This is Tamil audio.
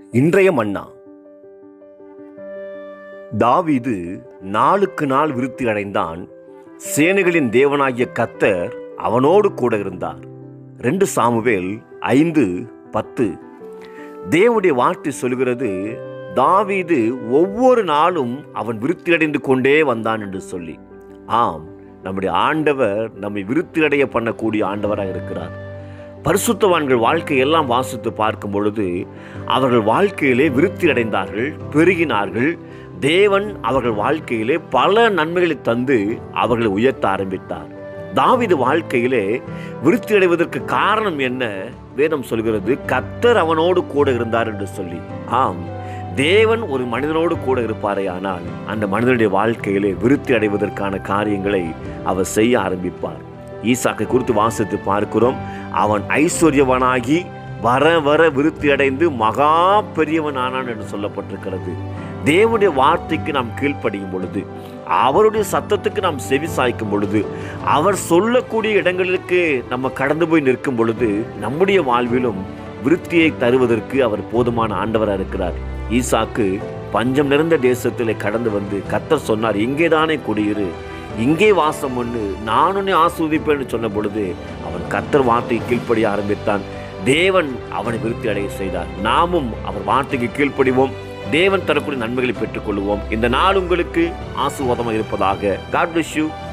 இன்றைய மன்னா தாவீது நாளுக்கு நாள் விருத்தி அடைந்தான் சேனைகளின் தேவனாகிய கத்தர் அவனோடு கூட இருந்தார் ரெண்டு சாமுவேல் ஐந்து பத்து தேவனுடைய வார்த்தை சொல்கிறது தாவீது ஒவ்வொரு நாளும் அவன் விருத்தி அடைந்து கொண்டே வந்தான் என்று சொல்லி ஆம் நம்முடைய ஆண்டவர் நம்மை விருத்தி அடைய பண்ணக்கூடிய ஆண்டவராக இருக்கிறார் பரிசுத்தவான்கள் வாழ்க்கையெல்லாம் வாசித்து பார்க்கும் பொழுது அவர்கள் வாழ்க்கையிலே விருத்தி அடைந்தார்கள் பெருகினார்கள் தேவன் அவர்கள் வாழ்க்கையிலே பல நன்மைகளை தந்து அவர்களை உயர்த்த ஆரம்பித்தார் தாவீது வாழ்க்கையிலே விருத்தி அடைவதற்கு காரணம் என்ன வேதம் சொல்கிறது கத்தர் அவனோடு கூட இருந்தார் என்று சொல்லி ஆம் தேவன் ஒரு மனிதனோடு கூட இருப்பாரே ஆனால் அந்த மனிதனுடைய வாழ்க்கையிலே விருத்தி அடைவதற்கான காரியங்களை அவர் செய்ய ஆரம்பிப்பார் ஈசாக்கை குறித்து வாசித்து பார்க்கிறோம் அவன் ஐஸ்வர்யவனாகி வர வர விருத்தி அடைந்து மகா பெரியவன் ஆனான் என்று சொல்லப்பட்டிருக்கிறது தேவனுடைய வார்த்தைக்கு நாம் கீழ்ப்படியும் பொழுது அவருடைய சத்தத்துக்கு நாம் செவி சாய்க்கும் பொழுது அவர் சொல்லக்கூடிய இடங்களுக்கு நம்ம கடந்து போய் நிற்கும் பொழுது நம்முடைய வாழ்விலும் விருத்தியை தருவதற்கு அவர் போதுமான ஆண்டவராக இருக்கிறார் ஈசாக்கு பஞ்சம் நிறைந்த தேசத்திலே கடந்து வந்து கத்தர் சொன்னார் இங்கேதானே குடியிரு இங்கே வாசம் பண்ணு நான் உன்னை ஆஸ்வதிப்பேன்னு சொன்ன பொழுது அவன் கத்தர் வார்த்தைக்கு கீழ்ப்படிய ஆரம்பித்தான் தேவன் அவனை விருத்தி அடைய செய்தார் நாமும் அவர் வார்த்தைக்கு கீழ்ப்படிவோம் தேவன் தரக்கூடிய நன்மைகளை பெற்றுக்கொள்வோம் இந்த நாள் உங்களுக்கு ஆசீர்வாதமாக இருப்பதாக காட் bless you